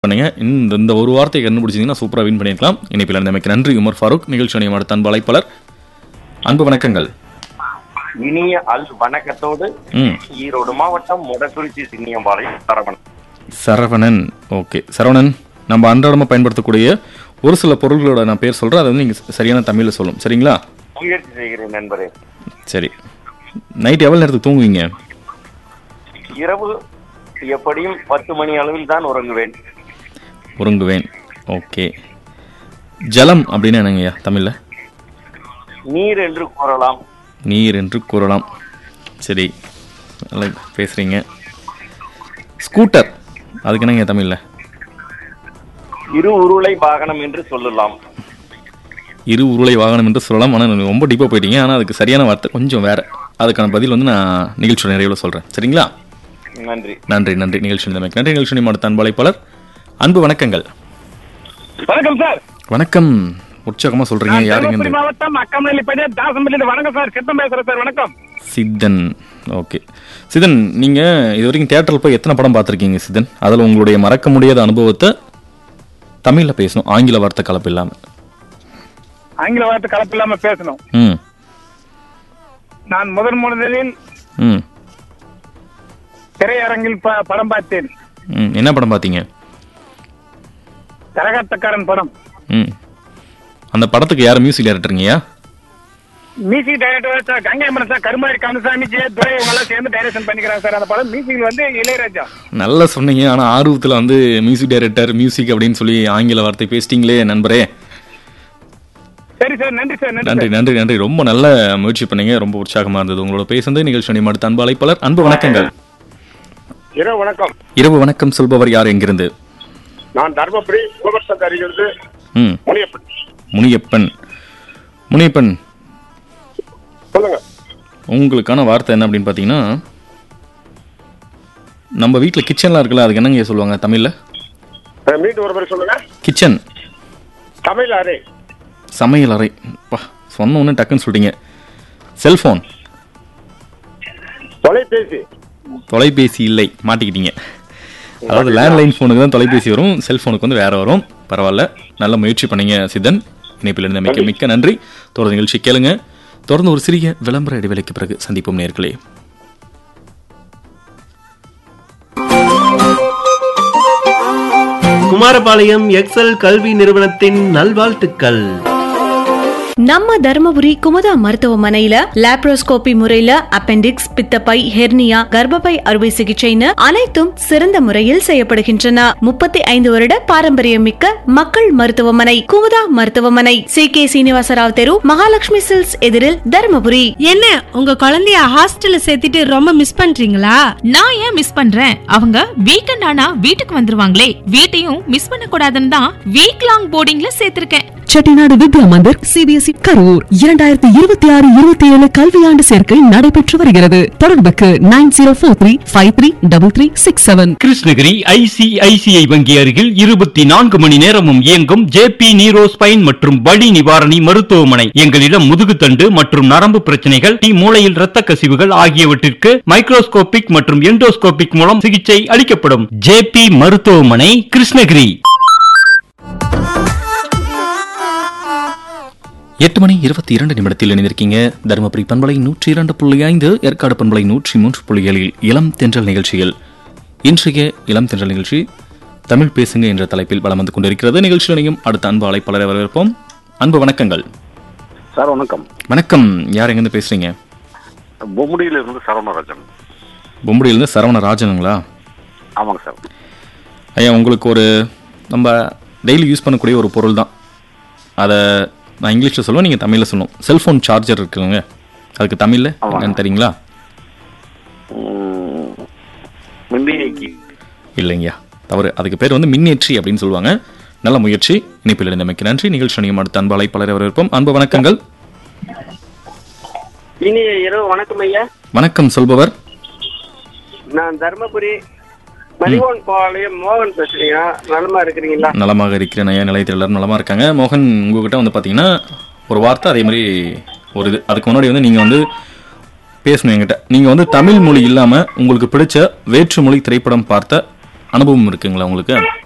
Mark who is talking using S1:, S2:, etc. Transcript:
S1: பண்ணுங்க இந்த இந்த ஒரு வார்த்தையை கண்டுபிடிச்சிங்கன்னா சூப்பராக வின் பண்ணியிருக்கலாம் இணைப்பில் இருந்தமைக்கு நன்றி உமர் ஃபாரூக் நிகழ்ச்சி அணியம் அடுத்த அன்பு அழைப்பாளர் அன்பு வணக்கங்கள்
S2: இனிய அல் வணக்கத்தோடு
S1: ம்
S2: ஈரோடு மாவட்டம் முடக்குறிச்சி சின்னியம்பாளையம் சரவணன்
S1: சரவணன் ஓகே சரவணன் நம்ம அன்றாடமாக பயன்படுத்தக்கூடிய ஒரு சில பொருள்களோட நான் பேர் சொல்கிறேன் அதை வந்து நீங்கள் சரியான தமிழில் சொல்லும் சரிங்களா
S2: முயற்சி செய்கிறேன் நண்பரே
S1: சரி நைட் எவ்வளோ நேரத்துக்கு தூங்குவீங்க
S2: இரவு எப்படியும் பத்து மணி அளவில் தான் உறங்குவேன்
S1: உறங்குவேன் ஓகே ஜலம் அப்படின்னு என்னங்கய்யா தமிழில்
S2: நீர் என்று கூறலாம்
S1: நீர் என்று கூறலாம் சரி நல்லா பேசுகிறீங்க ஸ்கூட்டர் அதுக்கு என்னங்க தமிழில்
S2: இரு உருளை வாகனம் என்று சொல்லலாம்
S1: இரு உருளை வாகனம் என்று சொல்லலாம் ஆனால் ரொம்ப டீப்பாக போயிட்டீங்க ஆனால் அதுக்கு சரியான வார்த்தை கொஞ்சம் வேற அதுக்கான பதில் வந்து நான் நிகழ்ச்சியோட நிறைவில் சொல்கிறேன் சரிங்களா
S2: நன்றி
S1: நன்றி நன்றி நிகழ்ச்சி நிலைமைக்கு நன்றி நிகழ்ச்சி நிலைமை அடுத்த அன்பு அழைப்பாளர் அன்பு வணக்கங்கள்
S3: வணக்கம் சார்
S1: வணக்கம் உற்சாகமாக சொல்கிறீங்க
S3: நான்
S1: யாருங்க
S3: தருமபுரி
S1: இந்த
S3: மாவட்டம் அக்கமநல்லி பையன் தாசம்பள்ளி வணக்கம் சார் சித்தம் பேசுறேன் சார் வணக்கம்
S1: சித்தன் ஓகே சிதன் நீங்கள் இது வரைக்கும் தேட்டரில் போய் எத்தனை படம் பார்த்துருக்கீங்க சிதன் அதில் உங்களுடைய மறக்க முடியாத அனுபவத்தை தமிழில் பேசணும் ஆங்கில வார்த்தை கலப்பு இல்லாமல்
S3: ஆங்கில வார்த்தை கலப்பு இல்லாம பேசணும்
S1: ம்
S3: நான் முதன் முதலில்
S1: ம்
S3: திரையரங்கில் ப- படம் பார்த்தேன்
S1: ம் என்ன படம் பார்த்தீங்க
S3: கரகாட்டக்காரன் படம்
S1: ம் அந்த படத்துக்கு யார் மியூசிக் டைரக்டருங்கய்யா
S3: music director sir Gangai Amaran sir Karumari Kandasamy Jaya Durai இவங்க எல்லாம் சேர்ந்து டைரக்ஷன் பண்ணிக்கிறாங்க சார் அந்த படம் மியூசிக் வந்து இளையராஜா
S1: நல்லா சொன்னீங்க ஆனால் ஆர்வத்தில் வந்து மியூசிக் டைரக்டர் மியூசிக் அப்படின்னு சொல்லி ஆங்கில வார்த்தை பேசிட்டீங்களே நண்பரே
S3: சரி சார் நன்றி சார் நன்றி
S1: நன்றி நன்றி நன்றி ரொம்ப நல்ல முயற்சி பண்ணீங்க ரொம்ப உற்சாகமாக இருந்தது உங்களோட பேசுனது நிகழ்ச்சி அணி அடுத்த அன்பு அழைப்பாளர் அன்பு வணக்கங்கள்
S4: இரவு வணக்கம்
S1: இரவு வணக்கம் சொல்பவர் யார் எங்கிருந்து
S4: நான் தர்மபுரி கோபர்சந்த் அருகிலிருந்து
S1: ம்
S4: முனியப்பன்
S1: முனியப்பன் முனியப்பன்
S4: சொல்லுங்க
S1: உங்களுக்கான வார்த்தை என்ன அப்படின்னு பார்த்தீங்கன்னா நம்ம வீட்டில் கிச்சன்லாம் இருக்குல்ல அதுக்கு என்னங்க சொல்லுவாங்க தமிழில்
S4: அஹ், மீண்டும் ஒரு முறை சொல்லுங்க
S1: கிச்சன்
S4: தமிழ் அறை
S1: சமையல் அறை பா சொன்ன உடனே டக்குன்னு சொல்லிட்டீங்க செல்ஃபோன்
S4: தொலைபேசி
S1: தொலைபேசி இல்லை மாட்டிக்கிட்டீங்க அதாவது லேண்ட்லைன் ஃபோனுக்கு தான் தொலைபேசி வரும் செல்ஃபோனுக்கு வந்து வேற வரும் பரவாயில்ல நல்ல முயற்சி பண்ணீங்க சித்தன் இணைப்பில் இருந்த மிக்க மிக்க நன்றி தொடர்ந்து நிகழ்ச்சி கேளுங்க தொடர்ந்து ஒரு சிறிய விளம்பர இடைவேளைக்கு பிறகு சந்திப்போம் நேர்களே
S5: குமாரபாளையம் எக்ஸல் கல்வி நிறுவனத்தின் நல்வாழ்த்துக்கள்
S6: நம்ம தர்மபுரி குமுதா மருத்துவமனையில லாப்ரோஸ்கோபி முறையில அப்பெண்டிக்ஸ் பித்தப்பை ஹெர்னியா கர்ப்பப்பை அறுவை சிகிச்சைன்னு அனைத்தும் சிறந்த முறையில் செய்யப்படுகின்றன முப்பத்தி ஐந்து வருட பாரம்பரியம் மிக்க மக்கள் மருத்துவமனை குமுதா மருத்துவமனை சி கே சீனிவாசராவ் தெரு மகாலட்சுமி சில்ஸ் எதிரில் தர்மபுரி
S7: என்ன உங்க குழந்தைய ஹாஸ்டல்ல சேர்த்துட்டு ரொம்ப மிஸ் பண்றீங்களா
S8: நான் ஏன் மிஸ் பண்றேன் அவங்க வீக்கெண்ட் ஆனா வீட்டுக்கு வந்துருவாங்களே வீட்டையும் மிஸ் பண்ண கூடாதுன்னு தான் வீக் லாங் போர்டிங்ல சேர்த்திருக்கேன்
S9: செட்டிநாடு வித்யா மந்திர் சிபிஎஸ்இ கரூர் இரண்டாயிரத்தி இருபத்தி ஆறு இருபத்தி ஏழு கல்வியாண்டு சேர்க்கை நடைபெற்று வருகிறது தொடர்புக்கு nine zero four three five three double three six seven
S10: Krishnagiri ICICI வங்கி அருகில் இருபத்தி நான்கு மணி நேரமும் இயங்கும் ஜேபி நீரோ ஸ்பைன் மற்றும் வலி நிவாரணி மருத்துவமனை எங்களிடம் முதுகுத்தண்டு மற்றும் நரம்பு பிரச்சனைகள் டி மூளையில் இரத்த கசிவுகள் ஆகியவற்றிற்கு மைக்ரோஸ்கோபிக் மற்றும் எண்டோஸ்கோபிக் மூலம் சிகிச்சை அளிக்கப்படும் ஜேபி மருத்துவமனை கிருஷ்ணகிரி
S1: எட்டு மணி இருபத்தி இரண்டு நிமிடத்தில் இணைந்திருக்கீங்க தருமபுரி பண்பலை நூற்றி இரண்டு புள்ளி ஐந்து ஏற்காடு பண்பலை நூற்றி மூன்று புள்ளி ஏழில் இளம் தென்றல் நிகழ்ச்சியில் இன்றைய இளம் தென்றல் நிகழ்ச்சி தமிழ் பேசுங்க என்ற தலைப்பில் வலம் வந்து கொண்டிருக்கிறது நிகழ்ச்சியில் இணையும் அடுத்த அன்பு அழைப்பாளரை வரவேற்போம் அன்பு வணக்கங்கள்
S4: சார் வணக்கம்
S1: வணக்கம் யார் எங்கேருந்து பேசுறீங்க
S4: பொம்முடியிலிருந்து சரவணராஜன்
S1: பொம்படியிலிருந்து சரவணராஜனுங்களா
S4: ஆமாங்க சார்
S1: ஐயா உங்களுக்கு ஒரு நம்ம டெய்லி யூஸ் பண்ணக்கூடிய ஒரு பொருள் தான் அதை நான் இங்கிலீஷில் சொல்லுவேன் நீங்கள் தமிழில் சொல்லணும் செல்ஃபோன் சார்ஜர் இருக்குங்க அதுக்கு தமிழில் என்னன்னு தெரியுங்களா
S4: உம், மின்னியக்கி
S1: இல்லைங்கய்யா தவறு அதுக்கு பேர் வந்து மின்னேற்றி அப்படின்னு சொல்லுவாங்க நல்ல முயற்சி இணைப்பில் இருந்தமைக்கு நன்றி நிகழ்ச்சி நியம் அடுத்த அன்பு அழைப்பாளரை வரவேற்போம் அன்பு வணக்கங்கள்
S2: இனிய இரவு வணக்கம் ஐயா
S1: வணக்கம் சொல்பவர்
S2: நான் தர்மபுரி மணிகோன் பாளையம் மோகன் பேசுறீங்க நலமா இருக்கிறீங்களா
S1: நலமாக இருக்கிறேன் ஐயா நிலையத்தில் எல்லாரும் நலமாக இருக்காங்க மோகன் உங்ககிட்ட வந்து பார்த்தீங்கன்னா ஒரு வார்த்தை அதே மாதிரி ஒரு இது அதுக்கு முன்னாடி வந்து நீங்கள் வந்து பேசணும் என்கிட்ட நீங்கள் வந்து தமிழ் மொழி இல்லாமல் உங்களுக்கு பிடிச்ச வேற்று மொழி திரைப்படம் பார்த்த அனுபவம் இருக்குங்களா உங்களுக்கு